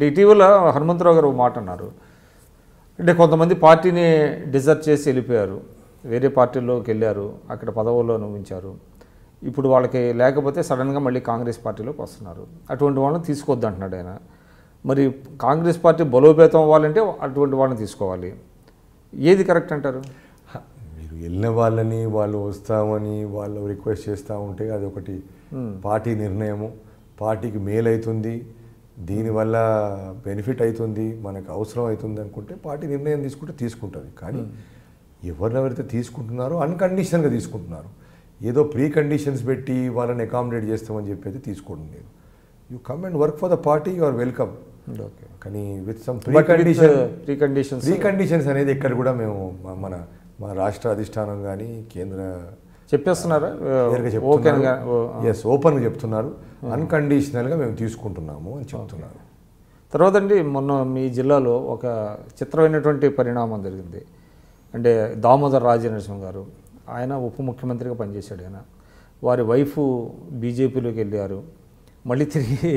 అంటే ఇటీవల హనుమంతరావు గారు ఒక మాట అన్నారు అంటే కొంతమంది పార్టీని డిజర్వ్ చేసి వెళ్ళిపోయారు వేరే పార్టీలోకి వెళ్ళారు అక్కడ పదవుల్లో ఉంచారు ఇప్పుడు వాళ్ళకి లేకపోతే సడన్గా మళ్ళీ కాంగ్రెస్ పార్టీలోకి వస్తున్నారు అటువంటి వాళ్ళని తీసుకోవద్దు అంటున్నాడు ఆయన మరి కాంగ్రెస్ పార్టీ బలోపేతం అవ్వాలంటే అటువంటి వాళ్ళని తీసుకోవాలి ఏది కరెక్ట్ అంటారు హ, మీరు వెళ్ళిన వాళ్ళని వాళ్ళు వస్తామని వాళ్ళు రిక్వెస్ట్ చేస్తూ ఉంటే అది ఒకటి పార్టీ నిర్ణయము పార్టీకి మేలు అవుతుంది దీనివల్ల బెనిఫిట్ అవుతుంది మనకు అవసరం అవుతుంది అనుకుంటే పార్టీ నిర్ణయం తీసుకుంటే తీసుకుంటుంది కానీ ఎవరినెవరైతే తీసుకుంటున్నారో అన్కండిషన్గా తీసుకుంటున్నారు ఏదో ప్రీ కండిషన్స్ పెట్టి వాళ్ళని అకామిడేట్ చేస్తామని చెప్పి తీసుకోవడం లేదు you come and work for the party you are welcome okay కానీ with some pre but condition precondition preconditions అనేది ఎక్కడ కూడా మేము మ- మన మా రాష్ట్ర అధిష్టానం కానీ కేంద్ర చెప్పేస్తున్నారా క్లియర్గా ఓకేగా చెప్తున్నారు ఎస్ ఓపెన్గా చెప్తున్నారు అన్కండిషనల్గా మేము తీసుకుంటున్నాము అని చెప్తున్నారు తర్వాత అండి మొన్న మీ జిల్లాలో ఒక చిత్రమైనటువంటి పరిణామం జరిగింది అంటే దామోదర్ రాజనరసింహ గారు ఆయన ఉప ముఖ్యమంత్రిగా పనిచేశాడు ఆయన వారి వైఫ్ బీజేపీలోకి వెళ్ళారు మళ్ళీ తిరిగి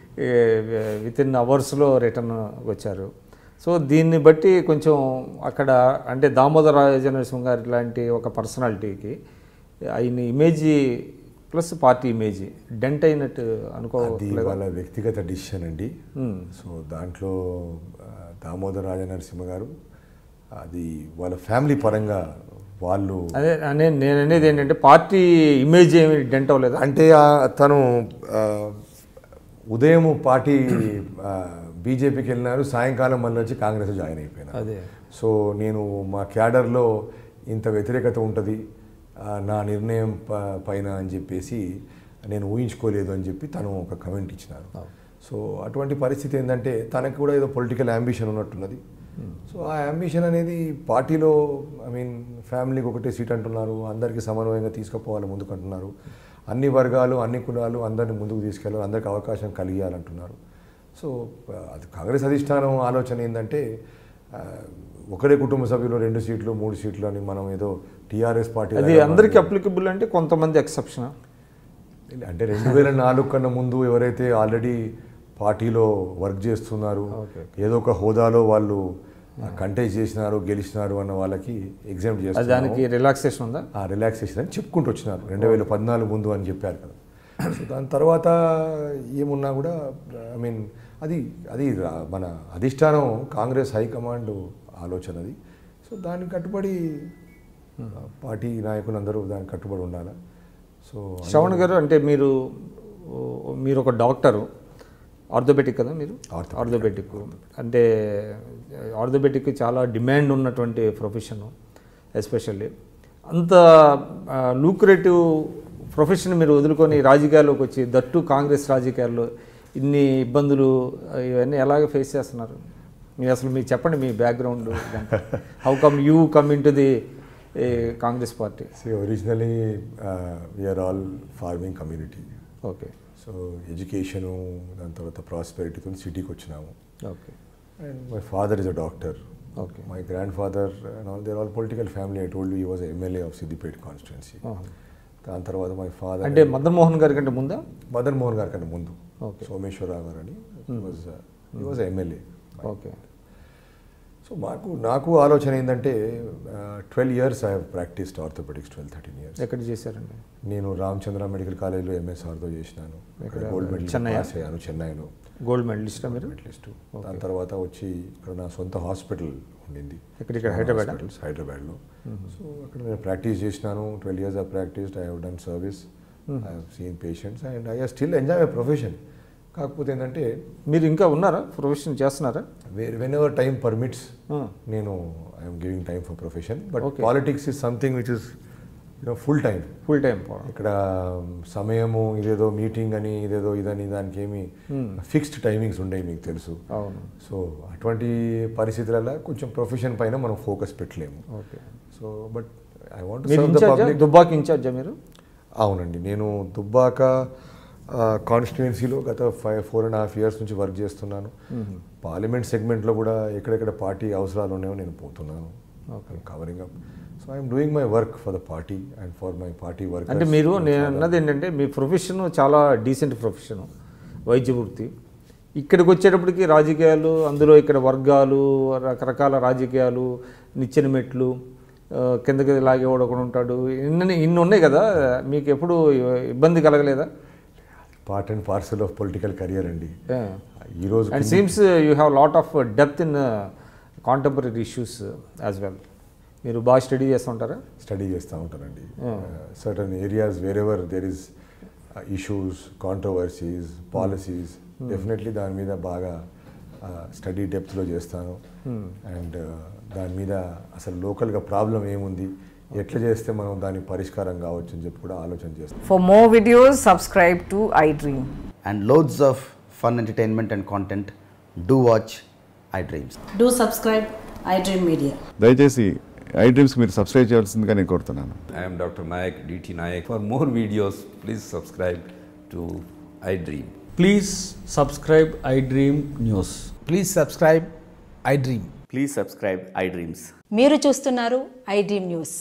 విత్ ఇన్ అవర్స్లో రిటర్న్ వచ్చారు సో దీన్ని బట్టి కొంచెం అక్కడ అంటే దామోదర్ రాజనరసింహ గారి లాంటి ఒక పర్సనాలిటీకి ఆయన image plus party image dent అయినట్టు అనుకో అది వాళ్ళ వ్యక్తిగత డిసిషన్ అండి సో దాంట్లో ఆ, దామోదర్ రాజనరసింహ గారు అది వాళ్ళ ఫ్యామిలీ పరంగా వాళ్ళు అదే అనే నేను అనేది ఏంటంటే పార్టీ ఇమేజ్ ఏమి డెంట్ అవ్వలేదా అంటే ఆ తను ఆ, ఉదయం పార్టీ ఆ, బీజేపీకి వెళ్ళినారు సాయంకాలం మళ్ళీ వచ్చి కాంగ్రెస్ జాయిన్ అయిపోయినారు అదే సో నేను మా క్యాడర్లో ఇంత వ్యతిరేకత ఉంటుంది ఆ, నా నిర్ణయం ప- పైన అని చెప్పేసి నేను ఊహించుకోలేదు అని చెప్పి తను ఒక కమెంట్ ఇచ్చినారు సో అటువంటి పరిస్థితి ఏంటంటే తనకు కూడా ఏదో పొలిటికల్ అంబిషన్ ఉన్నట్టున్నది సో ఆ అంబిషన్ అనేది పార్టీలో ఐ మీన్ ఫ్యామిలీకి ఒకటే సీట్ అంటున్నారు అందరికీ సమన్వయంగా తీసుకుపోవాలి ముందుకు అంటున్నారు అన్ని వర్గాలు అన్ని కులాలు అందరిని ముందుకు తీసుకెళ్ళాలి అందరికి అవకాశం కలిగియాలంటున్నారు సో ఆ, అది కాంగ్రెస్ అధిష్టానం ఆలోచన ఏంటంటే ఆ, ఒకడే కుటుంబ సభ్యులు రెండు సీట్లు మూడు సీట్లు అని మనం ఏదో టీఆర్ఎస్ పార్టీ అది అందరికీ అప్లికబుల్ అంటే కొంతమంది ఎక్సెప్షన్ అంటే రెండు వేల నాలుగు కన్నా ముందు ఎవరైతే ఆల్రెడీ పార్టీలో వర్క్ చేస్తున్నారు ఓకే. ఏదో ఒక హోదాలో వాళ్ళు కంటెస్ట్ చేసినారు గెలిచినారు అన్న వాళ్ళకి ఎగ్జామ్ అది చేస్తారు దానికి రిలాక్సేషన్ ఉందా ఆ రిలాక్సేషన్ అని చెప్పుకుంటూ వచ్చినారు రెండు వేల పద్నాలుగు ముందు అని చెప్పారు కదా సో దాని తర్వాత ఏమున్నా కూడా ఐ మీన్ అది అది రా- మన అధిష్టానం కాంగ్రెస్ హైకమాండ్ ఆలోచన అది సో దానికి కట్టుబడి పార్టీ నాయకులందరూ దానికి కట్టుబడి ఉండాలి సో శ్రవణ్ గారు అంటే మీరు ఓ, మీరు ఒక డాక్టరు ఆర్థోబెటిక్ కదా మీరు Orthopedic. ఆర్థోబెటిక్ అంటే ఆర్థోబెటిక్ చాలా డిమాండ్ ఉన్నటువంటి ప్రొఫెషన్ ఎస్పెషల్లీ అంత లూక్రేటివ్ ప్రొఫెషన్ మీరు వదులుకొని రాజకీయాల్లోకి వచ్చి దట్టు కాంగ్రెస్ రాజకీయాల్లో ఇన్ని ఇబ్బందులు ఆ, ఇవన్నీ ఎలాగ ఫేస్ చేస్తున్నారు మీరు అసలు మీరు చెప్పండి మీ background how come you come in to the Congress party See, originally uh, we are all farming community. Okay so education దాని తర్వాత ప్రాస్పెరిటీతో సిటీకి వచ్చినాము okay and my father is a doctor okay my grandfather and all their all political family I told you was MLA of Siddipet constituency దాని తర్వాత my father అంటే మదన్ మోహన్ గారి కంటే ముందా మదన్ మోహన్ గారి కంటే ముందు Okay. సోమేశ్వరరావు గారు అని వాజ్ ఈ వాజ్ ఎమ్మెల్యే ఓకే సో మాకు నాకు ఆలోచన ఏంటంటే twelve years I have practised orthopaedics twelve thirteen years ఎక్కడ చేశారండి నేను రామచంద్ర మెడికల్ కాలేజ్లో ఎంఎస్ఆర్తో చేసినాను ఎక్కడ? Gold medal చెన్నైయా? పాస్ అయ్యాను చెన్నైలో గోల్డ్ మెడలిస్టా మీరు మెడలిస్ట్ దాని తర్వాత వచ్చి ఇక్కడ నా సొంత హాస్పిటల్ ఉండింది ఎక్కడ ఇక్కడ హైదరాబాద్ హాస్పిటల్స్ హైదరాబాద్లో సో అక్కడ నేను ప్రాక్టీస్ చేసినాను twelve years I practised I have done service I have seen patients and I still enjoy my profession కాకపోతే ఏంటంటే మీరు ఇంకా ఉన్నారా ప్రొఫెషన్ చేస్తున్నారా వెన్ ఎవర్ టైం పర్మిట్స్ ఆ, నేను I'm giving time for profession but Okay. Politics is something which is you know full time full time ఇక్కడ సమయము ఇదేదో మీటింగ్ అని ఇదేదో ఇదని దానికి ఏమి ఫిక్స్డ్ టైమింగ్స్ ఉండేవి మీకు తెలుసు అవును సో అటువంటి పరిస్థితులలో కొంచెం ప్రొఫెషన్ పైన మనం ఫోకస్ పెట్టలేము okay so but I want మీరు సర్వ్ ద ఇన్ఛార్జా పబ్లిక్ దుబ్బాకి ఇన్ఛార్జా మీరు అవునండి నేను దుబ్బాక కాన్స్టిట్యుయెన్సీలో గత five four and half years నుంచి వర్క్ చేస్తున్నాను పార్లమెంట్ సెగ్మెంట్లో కూడా ఎక్కడెక్కడ పార్టీ అవసరాలు ఉన్నాయో నేను పోతున్నాను Okay. Covering up so I'm doing my work for the party and for my party work అంటే మీరు నేను అన్నది ఏంటంటే మీ ప్రొఫెషన్ చాలా డీసెంట్ ప్రొఫెషన్ వైద్య వృత్తి ఇక్కడికి వచ్చేటప్పటికి రాజకీయాలు అందులో ఇక్కడ వర్గాలు రకరకాల రాజకీయాలు నిచ్చెన మెట్లు ఆ, కిందకి లాగేవాడు ఒకడు ఉంటాడు ఇన్ని ఇన్ని ఉన్నాయి కదా మీకు ఎప్పుడు ఇబ్బంది కలగలేదా part and parcel of political career అండి ఈరోజు and seems you have lot of depth in contemporary issues as well మీరు బాగా స్టడీ చేస్తుంటారా స్టడీ చేస్తూ ఉంటానండి certain areas wherever there is issues controversies policies definitely దాని మీద బాగా స్టడీ డెప్త్లో చేస్తాను అండ్ దాని మీద అసలు లోకల్గా ప్రాబ్లం ఏముంది ఎట్లా చేస్తే మనం దాని పరిష్కారం కావచ్చు అని చెప్పి కూడా ఆలోచన చేస్తాం For more videos, subscribe to iDream. and loads of fun entertainment and content, do watch iDreams. Do subscribe iDream Media. దయచేసి ఐ డ్రీమ్స్కి మీరు సబ్స్క్రైబ్ చేయాల్సిందిగా నేను కోరుతున్నాను I am Dr. Nayak, DT Nayak. For more videos, please subscribe to iDream. Please subscribe iDream News. Please subscribe iDream. Please subscribe iDreams. మీరు చూస్తున్నారు iDream news